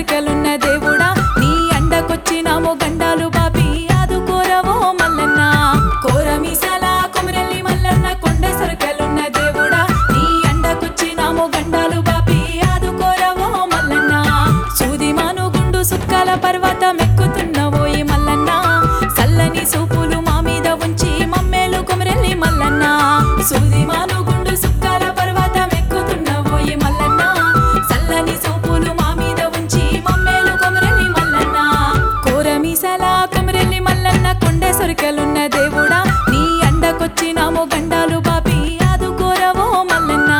సొరికెలున్న దేవుడా నీ అండకొచ్చినామో గండాలు బాపి ఆదుకోరవో మల్లన్న కోరమీసాల కొమరెల్లి మల్లన్న కొండ సొరికెలున్న దేవుడా నీ అండకొచ్చినామో గండాలు బాపి ఆదుకోరవో మల్లన్న సూది మానుగుండు సుక్కల పర్వతం ఎక్కుతున్నవోయి మల్లన్న సల్లని సూపులు మా మీద ఉంచి మమ్మేలు కొమరెల్లి మల్లన్న సూది మానుగుండు సుక్కల పర్వతం ఎక్కుతున్నవోయి మల్లన్న సల్లని సూపులు మా మీద ఉంచి మమ్మేలు కొమరెల్లి మల్లన్న కోరమీసల కొమరెల్లి మల్లన్న కొండె సొరికెలున్న దేవుడా నీ అండకొచ్చినామో గండాలు బాపి ఆదుకోరవో మల్లన్న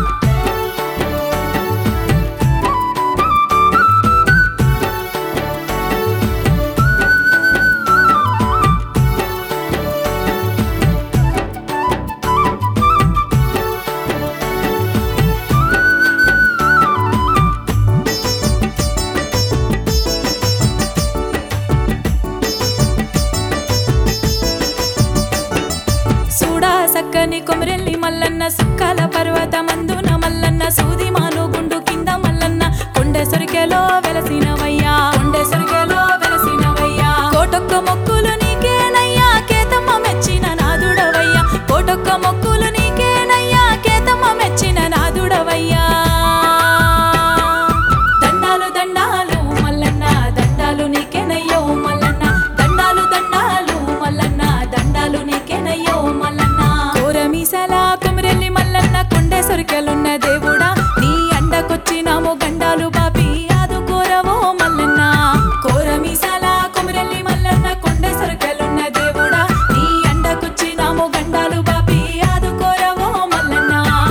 సూడా సక్కని కొమరెల్లి మల్లన్న సుక్కల పర్వతమందున మల్లన్న సూది మానుగుండు కింద మల్లన్న కొండ సొరికెలో వెలసినవయ్యా కొండ సొరికెలో వెలసినవయ్యా కోటొక్క మొక్కులు నీకేనయ్యా కేతమ్మ మెచ్చిన నాదుడవయ్యా కోటొక్క మొక్కులు నీకేనయ్యా కేతమ్మ మెచ్చిన నాదుడవయ్యా దండాలు దండాలు మల్లన్న దండాలు నీకెనయ్యో మల్లన్న దండాలు దండాలు మల్లన్న దండాలు నీకెనయ్యో మల్లన్న కోరమీసల కొమరెల్లి మల్లన్న కొండె సొరికెలున్న దేవుడా నీ అండకొచ్చినామో గండాలు బాపి ఆదుకోరవో మల్లన్న కోరమీసల కొమరెల్లి మల్లన్న కొండె సొరికెలున్న దేవుడా నీ అండకొచ్చినామో గండాలు బాపి ఆదుకోరవో మల్లన్న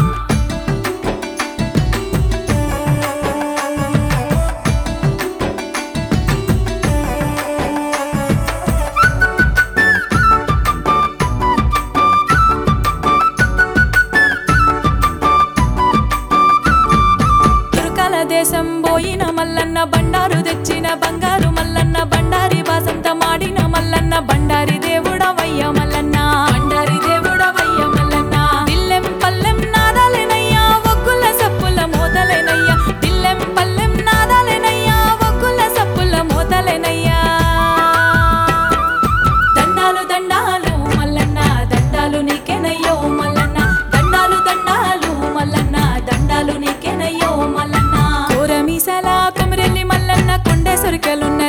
తుర్కాల దేశం పోయిన మల్లన్న బండారు తెచ్చిన బంగారు మల్లన్న బండారి బాసంత మాడిన మల్లన్న బండారి దేవుడవయ్య మల్లన్న బండారి దేవుడవయ్య మల్లన్న దిల్లెం పల్లెం నాదాలేనయ్యా ఒగ్గుల సప్పుల మోతలేనయ్యా దిల్లెం పల్లెం నాదాలేనయ్యా ఒగ్గుల సప్పుల మోతలేనయ్యా దండాలు దండాలు మల్లన్న దండాలు నీకెనయ్యో మల్లన్న దండాలు దండాలు మల్లన్న దండాలు నీకెనయ్యో మల్లన్న కోరమీసల కొమరెల్లి మల్లన్న కొండె సొరికెలున్న